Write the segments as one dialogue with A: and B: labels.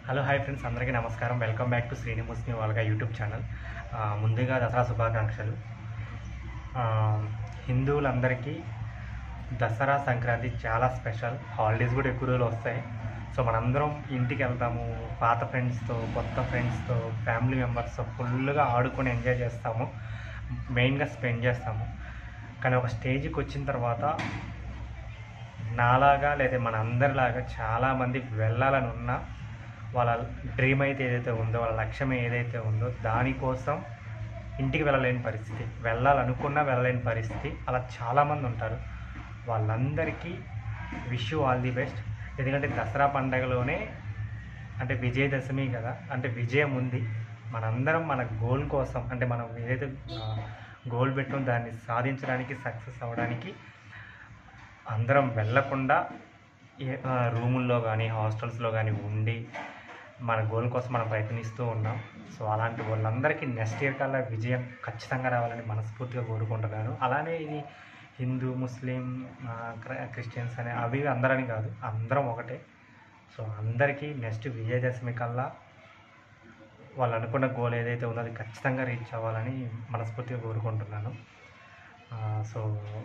A: Hello hi friends అందరికీ నమస్కారం welcome back to Srini ముస్లిం వాళ్ళగా యూట్యూబ్ ఛానల్ ఆ, ముందుగా దసరా శుభాకాంక్షలు ఆ, హిందువులందరికీ దసరా సంక్రాంతి చాలా స్పెషల్ హాలిడేస్ కూడా ఎక్కువ రోజులు వస్తాయి సో మనందరం ఇంటికి వెళ్తాము పాత ఫ్రెండ్స్తో కొత్త ఫ్రెండ్స్తో ఫ్యామిలీ మెంబర్స్తో ఫుల్గా ఆడుకొని ఎంజాయ్ చేస్తాము మెయిన్గా స్పెండ్ చేస్తాము కానీ ఒక స్టేజ్కి వచ్చిన తర్వాత నాలాగా లేదా మన అందరిలాగా చాలామంది వెళ్ళాలని ఉన్నా వాళ్ళ డ్రీమ్ అయితే ఏదైతే ఉందో వాళ్ళ లక్ష్యం ఏదైతే ఉందో దానికోసం ఇంటికి వెళ్ళలేని పరిస్థితి వెళ్ళాలనుకున్నా వెళ్ళలేని పరిస్థితి అలా చాలామంది ఉంటారు వాళ్ళందరికీ wish you all the best ఎందుకంటే దసరా పండగలోనే అంటే విజయదశమి కదా అంటే విజయం ఉంది మనందరం మన గోల్ కోసం అంటే మనం ఏదైతే గోల్ పెట్టుకుని దాన్ని సాధించడానికి సక్సెస్ అవ్వడానికి అందరం వెళ్ళకుండా ఏ- ఆ, రూముల్లో కానీ హాస్టల్స్లో కానీ ఉండి మన గోల్ కోసం మనం ప్రయత్నిస్తూ ఉన్నాం సో అలాంటి వాళ్ళందరికీ నెక్స్ట్ ఇయర్ కల్లా విజయం ఖచ్చితంగా రావాలని మనస్ఫూర్తిగా కోరుకుంటున్నాను అలానే ఇది హిందూ ముస్లిం ఆ, క్ర- క్రిస్టియన్స్ అనే అవి ఇవి అందరని కాదు అందరం ఒకటే సో అందరికీ నెక్స్ట్ విజయదశమి కల్లా వాళ్ళు అనుకున్న గోల్ ఏదైతే ఉందో అది ఖచ్చితంగా రీచ్ అవ్వాలని మనస్ఫూర్తిగా కోరుకుంటున్నాను ఆ, సో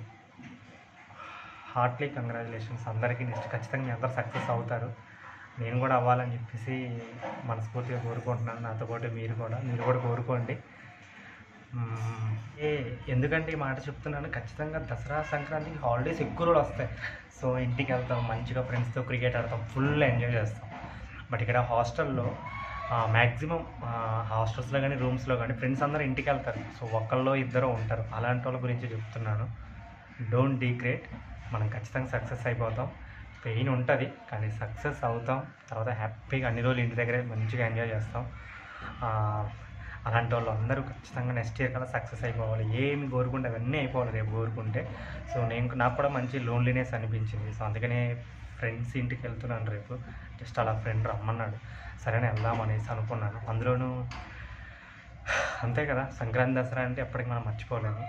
A: హార్ట్లీ కంగ్రాచులేషన్స్ అందరికీ నెక్స్ట్ ఖచ్చితంగా మీ అందరు సక్సెస్ అవుతారు నేను కూడా అవ్వాలని చెప్పేసి మనస్ఫూర్తిగా కోరుకుంటున్నాను నాతో పాటు మీరు కూడా మీరు కూడా కోరుకోండి మ్మ్. ఏ ఎందుకంటే ఈ మాట చెప్తున్నాను ఖచ్చితంగా దసరా సంక్రాంతికి హాలిడేస్ ఎక్కువ రోజులు వస్తాయి సో ఇంటికి వెళ్తాం మంచిగా ఫ్రెండ్స్తో క్రికెట్ ఆడతాం ఫుల్ ఎంజాయ్ చేస్తాం బట్ ఇక్కడ హాస్టల్లో మ్యాక్సిమం హాస్టల్స్లో కానీ రూమ్స్లో కానీ ఫ్రెండ్స్ అందరూ ఇంటికి వెళ్తారు సో ఒకళ్ళు ఇద్దరు ఉంటారు అలాంటి వాళ్ళ గురించి చెప్తున్నాను డోంట్ డీగ్రేట్ మనం ఖచ్చితంగా సక్సెస్ అయిపోతాం పెయిన్ ఉంటుంది కానీ సక్సెస్ అవుతాం తర్వాత హ్యాపీగా అన్ని రోజులు ఇంటి దగ్గరే మంచిగా ఎంజాయ్ చేస్తాం ఆ, అలాంటి వాళ్ళు అందరూ ఖచ్చితంగా నెక్స్ట్ ఇయర్ కల్లా సక్సెస్ అయిపోవాలి ఏమి కోరుకుంటే అవన్నీ అయిపోవాలి రేపు కోరుకుంటే సో నేను నాకు కూడా మంచి లోన్లీనెస్ అనిపించింది సో అందుకనే ఫ్రెండ్స్ ఇంటికి వెళ్తున్నాను రేపు జస్ట్ అలా ఫ్రెండ్ రమ్మన్నాడు సరే వెళ్దాం అనేసి అనుకున్నాను అందులోనూ అంతే కదా సంక్రాంతి దసరా అంటే ఎప్పటికీ మనం మర్చిపోలేము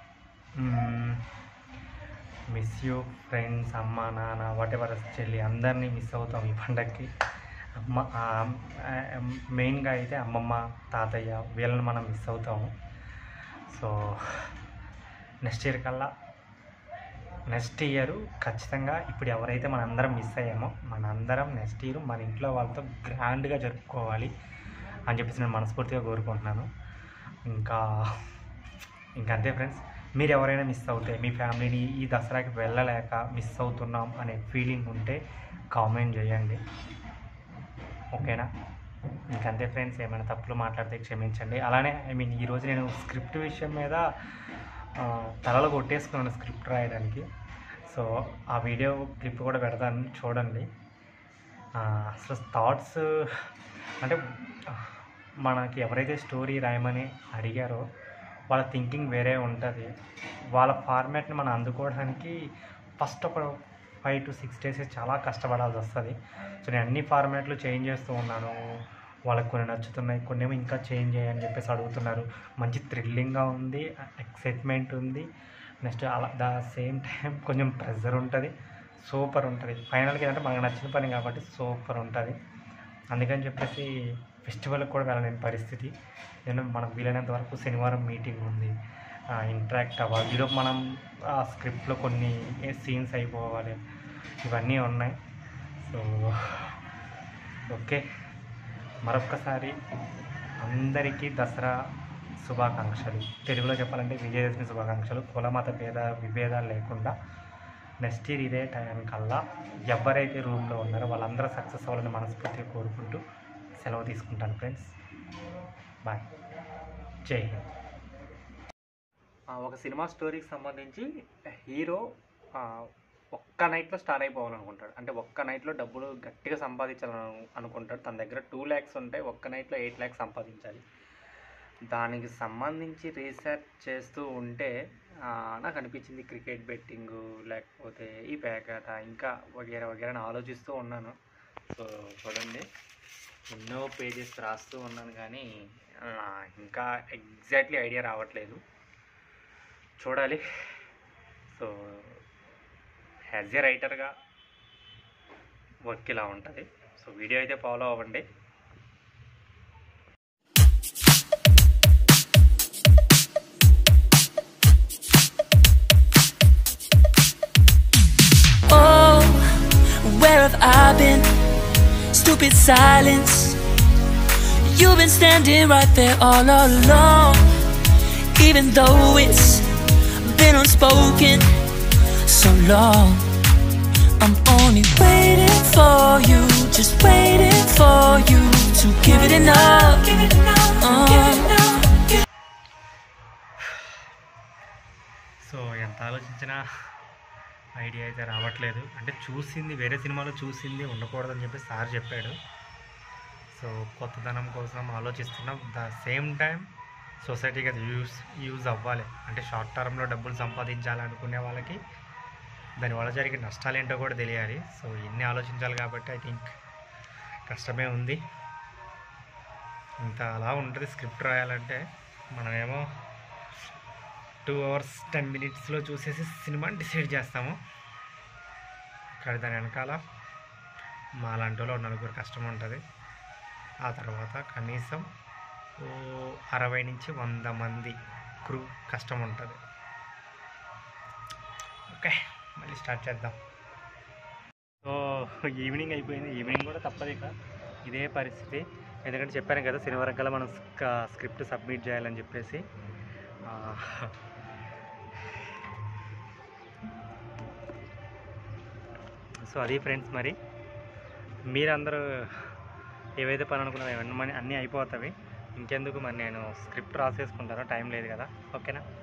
A: మిస్ యూ ఫ్రెండ్స్ అమ్మ నాన్న వాట్ ఎవర్ చెల్లి అందరినీ మిస్ అవుతాం ఈ పండగకి అమ్మ మెయిన్గా అయితే అమ్మమ్మ తాతయ్య వీళ్ళని మనం మిస్ అవుతాము సో నెక్స్ట్ ఇయర్ కల్లా నెక్స్ట్ ఇయర్ ఖచ్చితంగా ఇప్పుడు ఎవరైతే మనందరం మిస్ అయ్యామో మనందరం నెక్స్ట్ ఇయర్ మన ఇంట్లో వాళ్ళతో గ్రాండ్గా జరుపుకోవాలి అని చెప్పేసి నేను మనస్ఫూర్తిగా కోరుకుంటున్నాను ఇంకా ఇంకా అంతే ఫ్రెండ్స్ మీరు ఎవరైనా మిస్ అవుతే మీ ఫ్యామిలీని ఈ దసరాకి వెళ్ళలేక మిస్ అవుతున్నాం అనే ఫీలింగ్ ఉంటే కామెంట్ చేయండి ఓకేనా ఇంకంతే ఫ్రెండ్స్ ఏమైనా తప్పులు మాట్లాడితే క్షమించండి అలానే ఐ మీన్ ఈరోజు నేను స్క్రిప్ట్ విషయం మీద ఆ, తలలో కొట్టేసుకున్నాను స్క్రిప్ట్ రాయడానికి సో ఆ వీడియో క్లిప్ కూడా పెడతాను చూడండి ఆ, అసలు థాట్స్ అంటే ఆ, మనకి ఎవరైతే స్టోరీ రాయమని అడిగారో వాళ్ళ థింకింగ్ వేరే ఉంటుంది వాళ్ళ ఫార్మాట్ని మనం అందుకోవడానికి ఫస్ట్ ఒక ఫైవ్ టు సిక్స్ డేస్ చాలా కష్టపడాల్సి వస్తుంది సో నేను అన్ని ఫార్మాట్లు చేంజ్ చేస్తూ ఉన్నాను వాళ్ళకి కొన్ని నచ్చుతున్నాయి కొన్ని ఏమో ఇంకా చేంజ్ చేయని చెప్పేసి అడుగుతున్నారు మంచి థ్రిల్లింగ్గా ఉంది ఎక్సైట్మెంట్ ఉంది నెక్స్ట్ అలా ద సేమ్ టైం కొంచెం ప్రెజర్ ఉంటుంది సూపర్ ఉంటుంది ఫైనల్గా ఏంటంటే మనకు నచ్చిన పని కాబట్టి సూపర్ ఉంటుంది అందుకని చెప్పేసి ఫెస్టివల్కి కూడా వెళ్ళలేని పరిస్థితి నేను మనం వీలైనంత వరకు శనివారం మీటింగ్ ఉంది ఇంటరాక్ట్ అవ్వాలి ఈరోజు మనం ఆ స్క్రిప్ట్లో కొన్ని సీన్స్ అయిపోవాలి ఇవన్నీ ఉన్నాయి సో ఓకే మరొక్కసారి అందరికీ దసరా శుభాకాంక్షలు తెలుగులో చెప్పాలంటే విజయదశమి శుభాకాంక్షలు కులమత భేద విభేదాలు లేకుండా నెక్స్ట్ ఇయర్ ఇదే టైం కల్లా ఎవరైతే రూమ్లో ఉన్నారో వాళ్ళందరూ సక్సెస్ అవ్వాలని మనస్ఫూర్తిగా కోరుకుంటూ సెలవు తీసుకుంటాను ఫ్రెండ్స్ బాయ్ జై హింద్ ఒక సినిమా స్టోరీకి సంబంధించి హీరో ఆ, ఒక్క నైట్లో స్టార్ అయిపోవాలనుకుంటాడు అంటే ఒక్క నైట్లో డబ్బులు గట్టిగా సంపాదించాలని అనుకుంటాడు తన దగ్గర టూ ల్యాక్స్ ఉంటాయి ఒక్క నైట్లో ఎయిట్ ల్యాక్స్ సంపాదించాలి దానికి సంబంధించి రీసెర్చ్ చేస్తూ ఉంటే ఆ, నాకు అనిపించింది క్రికెట్ బెట్టింగ్ లేకపోతే ఈ పేకాట ఇంకా వగేరా వగేరా అని ఆలోచిస్తూ ఉన్నాను సో చూడండి ఎన్నో పేజెస్ రాస్తూ ఉన్నాను కానీ ఆ, ఇంకా ఎగ్జాక్ట్లీ ఐడియా రావట్లేదు చూడాలి సో యాజ్ ఏ రైటర్గా వర్క్ ఇలా ఉంటుంది సో వీడియో అయితే ఫాలో అవ్వండి
B: Oh, where have I been? Stupid silence. You've been standing right there all along. Even though it's been unspoken so long. I'm only waiting for you, just waiting for you to give it enough. Uh.
A: So ఎంత ఆలోచించినా idea అయితే రావట్లేదు అంటే చూసింది వేరే సినిమాలో చూసింది ఉండకూడదని చెప్పి సార్ చెప్పాడు సో కొత్తదనం కోసం ఆలోచిస్తున్నాం ద సేమ్ టైం సొసైటీకి అది యూస్ యూజ్ అవ్వాలి అంటే షార్ట్ టర్మ్లో డబ్బులు సంపాదించాలనుకునే వాళ్ళకి దానివల్ల జరిగే నష్టాలు ఏంటో కూడా తెలియాలి సో ఇన్ని ఆలోచించాలి కాబట్టి ఐ థింక్ కష్టమే ఉంది ఇంత అలా ఉంటుంది స్క్రిప్ట్ రాయాలంటే మనమేమో టూ అవర్స్ టెన్ మినిట్స్లో చూసేసి సినిమాని డిసైడ్ చేస్తాము కానీ దాని వెనకాల మా లాంటి వాళ్ళు నలుగురు కష్టం ఉంటుంది ఆ తర్వాత కనీసం ఓ అరవై నుంచి వంద మంది క్రూ కష్టం ఉంటుంది ఓకే మళ్ళీ స్టార్ట్ చేద్దాం సో ఈవినింగ్ అయిపోయింది ఈవినింగ్ కూడా తప్పదు ఇక ఇదే పరిస్థితి ఎందుకంటే చెప్పాను కదా శనివారం కల్లా మనం స్క్రిప్ట్ సబ్మిట్ చేయాలని చెప్పేసి ఆ, సో అది ఫ్రెండ్స్ మరి మీరందరూ ఏవైతే పని అనుకున్నారో అవన్నీ అన్నీ అయిపోతాయి ఇంకెందుకు మరి నేను స్క్రిప్ట్ రాసేసుకుంటాను టైం లేదు కదా ఓకేనా